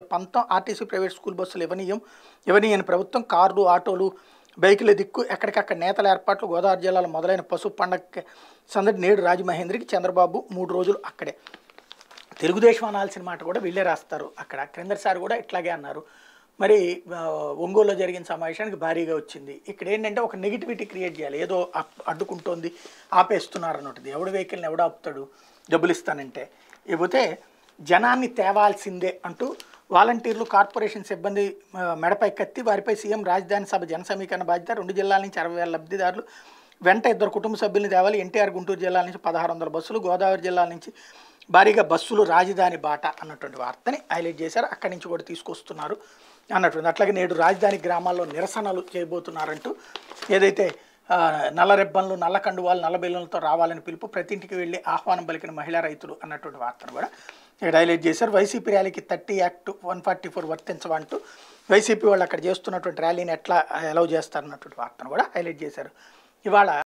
పంతం RTC private school బస్సులు ఇవ్వనీయం ఇవ్వనీయని ప్రభుత్వం కార్లు ఆటోలు బైకుల దిక్కు ఎక్కడికక్కడ నేతల ఏర్పాట్లు గోదావరి జిల్లాలో మొదలైన పశు పండగ సందడి నేడు రాజమహేంద్రికి చంద్రబాబు మూడు రోజులు అక్కడే తెలుగుదేశం అనాల్సిన మాట కూడా వీళ్ళే రాస్తారు అక్కడ క్రిందసారి కూడా ఇట్లాగే అన్నారు మరి ఆ, ఒంగోలులో జరిగిన సమావేశానికి భారీగా వచ్చింది ఇక్కడ ఏంటంటే ఒక నెగిటివిటీ క్రియేట్ చేయాలి ఏదో అప్- అడ్డుకుంటోంది ఆపేస్తున్నారు అన్నట్టుది ఎవడు వెహికల్ని ఎవడు ఆపుతాడు డబ్బులు ఇస్తానంటే ఇకపోతే జనాన్ని తేవాల్సిందే అంటూ వాలంటీర్లు కార్పొరేషన్ సిబ్బంది ఆ, మెడపై కత్తి వారిపై సీఎం రాజధాని సభ జన సమీకరణ బాధ్యత రెండు జిల్లాల నుంచి అరవై వేల లబ్ధిదారులు వెంట ఇద్దరు కుటుంబ సభ్యుల్ని తేవాలి ఎన్టీఆర్ గుంటూరు జిల్లా నుంచి పదహారు వందల బస్సులు గోదావరి జిల్లా నుంచి భారీగా బస్సులు రాజధాని బాట అన్నటువంటి వార్తని హైలైట్ చేశారు అక్కడి నుంచి కూడా తీసుకొస్తున్నారు అన్నటువంటి అట్లాగే నేడు రాజధాని గ్రామాల్లో నిరసనలు చేయబోతున్నారంటూ ఏదైతే ఆ, నల్ల రెబ్బన్లు నల్ల కండువాలు నల్ల బెల్లులతో రావాలని పిలుపు ప్రతి ఇంటికి వెళ్ళి ఆహ్వానం పలికిన మహిళా రైతులు అన్నటువంటి వార్తను కూడా ఇక్కడ హైలైట్ చేశారు వైసీపీ ర్యాలీకి thirty act one forty four వర్తించవంటూ వైసీపీ వాళ్ళు అక్కడ చేస్తున్నటువంటి ర్యాలీని ఎట్లా అలౌ చేస్తారన్నటువంటి వార్తను కూడా హైలైట్ చేశారు ఇవాళ